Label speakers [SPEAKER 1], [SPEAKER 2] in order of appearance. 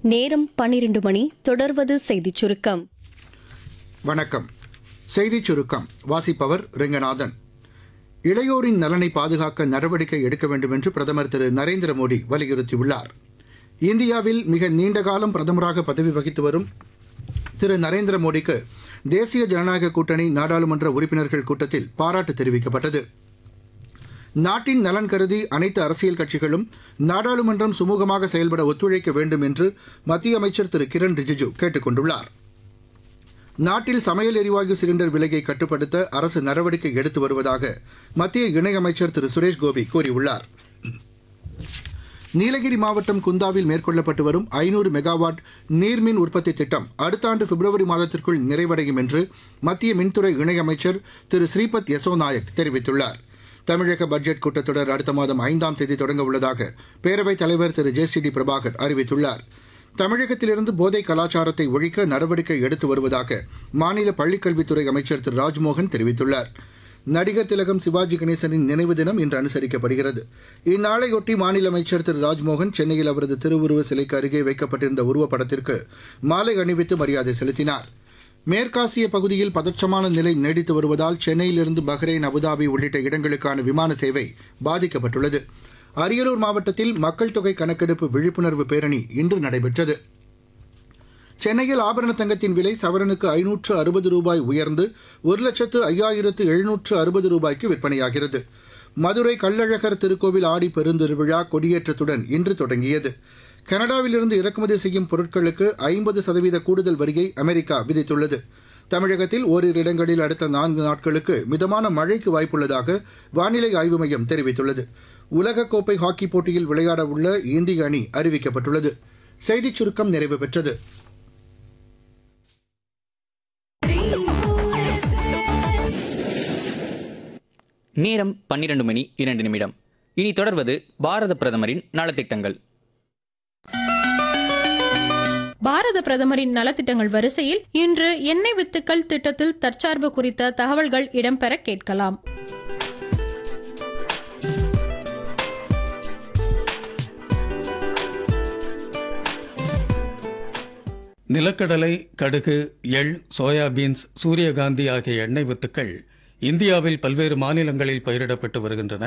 [SPEAKER 1] நேரம் பன்னிரண்டு மணி தொடர்வது செய்திச் சுருக்கம்
[SPEAKER 2] வணக்கம் செய்திச் சுருக்கம் வாசிப்பவர் ரெங்கநாதன் இளையோரின் நலனை பாதுகாக்க நடவடிக்கை எடுக்க வேண்டும் என்று பிரதமர் திரு நரேந்திர மோடி வலியுறுத்தியுள்ளார் இந்தியாவில் மிக நீண்ட காலம் பிரதமராக பதவி வகித்து வரும் திரு நரேந்திர மோடிக்கு தேசிய ஜனநாயக கூட்டணி நாடாளுமன்ற உறுப்பினர்கள் கூட்டத்தில் பாராட்டு தெரிவிக்கப்பட்டது நாட்டின் நலன் கருதி அனைத்து அரசியல் கட்சிகளும் நாடாளுமன்றம் சுமூகமாக செயல்பட ஒத்துழைக்க வேண்டும் என்று மத்திய அமைச்சர் திரு கிரண் ரிஜிஜு கேட்டுக் கொண்டுள்ளார் நாட்டில் சமையல் எரிவாயு சிலிண்டர் விலையை கட்டுப்படுத்த அரசு நடவடிக்கை எடுத்து வருவதாக மத்திய இணையமைச்சர் திரு சுரேஷ் கோபி கூறியுள்ளார் நீலகிரி மாவட்டம் குந்தாவில் மேற்கொள்ளப்பட்டு வரும் ஐநூறு மெகாவாட் நீர்மின் உற்பத்தி திட்டம் அடுத்த ஆண்டு பிப்ரவரி மாதத்திற்குள் நிறைவடையும் என்று மத்திய மின்துறை இணையமைச்சர் திரு ஸ்ரீபத் யசோ நாயக் தெரிவித்துள்ளார் தமிழக பட்ஜெட் கூட்டத்தொடர் அடுத்த மாதம் ஐந்தாம் தேதி தொடங்க உள்ளதாக பேரவைத் தலைவர் Thiru J C D Prabhakar அறிவித்துள்ளார் தமிழகத்திலிருந்து போதை கலாச்சாரத்தை ஒழிக்க நடவடிக்கை எடுத்து வருவதாக மாநில பள்ளிக்கல்வித்துறை அமைச்சர் திரு ராஜ்மோகன் தெரிவித்துள்ளார் நடிகர் திலகம் சிவாஜி கணேசனின் நினைவு தினம் இன்று அனுசரிக்கப்படுகிறது இந்நாளையொட்டி மாநில அமைச்சர் திரு ராஜ்மோகன் சென்னையில் அவரது திருவுருவ சிலைக்கு அருகே வைக்கப்பட்டிருந்த உருவப்படத்திற்கு மாலை அணிவித்து மரியாதை செலுத்தினார் மேற்காசிய பகுதியில் பதற்றமான நிலை நீடித்து வருவதால் சென்னையிலிருந்து பஹ்ரைன் அபுதாபி உள்ளிட்ட இடங்களுக்கான விமான சேவை பாதிக்கப்பட்டுள்ளது அரியலூர் மாவட்டத்தில் மக்கள் தொகை கணக்கெடுப்பு விழிப்புணர்வு பேரணி இன்று நடைபெற்றது சென்னையில் ஆபரண தங்கத்தின் விலை சவரனுக்கு ஐநூற்று அறுபது ரூபாய் உயர்ந்து ஒரு லட்சத்து ஐயாயிரத்து எழுநூற்று அறுபது ரூபாய்க்கு விற்பனையாகிறது மதுரை கள்ளழகர் திருக்கோவில் ஆடி பெருந்திருவிழா கொடியேற்றத்துடன் இன்று தொடங்கியது கனடாவிலிருந்து இறக்குமதி செய்யும் பொருட்களுக்கு ஐம்பது சதவீத கூடுதல் வரியை அமெரிக்கா விதித்துள்ளது தமிழகத்தில் ஓரிரு இடங்களில் அடுத்த நான்கு நாட்களுக்கு மிதமான மழைக்கு வாய்ப்புள்ளதாக வானிலை ஆய்வு மையம் தெரிவித்துள்ளது உலகக்கோப்பை ஹாக்கி போட்டியில் விளையாட உள்ள இந்திய அணி அறிவிக்கப்பட்டுள்ளது செய்திச் சுருக்கம் நிறைவு பெற்றது
[SPEAKER 3] நேரம் பன்னிரண்டு மணி இரண்டு நிமிடம் இனி தொடர்வது பாரத பிரதமரின் நலத்திட்டங்கள்
[SPEAKER 4] பாரத பிரதமரின் நலத்திட்டங்கள் வரிசையில் இன்று எண்ணெய் வித்துக்கள் திட்டத்தில் தற்சார்பு குறித்த தகவல்கள் இடம்பெற கேட்கலாம்
[SPEAKER 5] நிலக்கடலை கடுகு எள் சோயாபீன்ஸ் சூரியகாந்தி ஆகிய எண்ணெய் வித்துக்கள் இந்தியாவில் பல்வேறு மாநிலங்களில் பயிரிடப்பட்டு வருகின்றன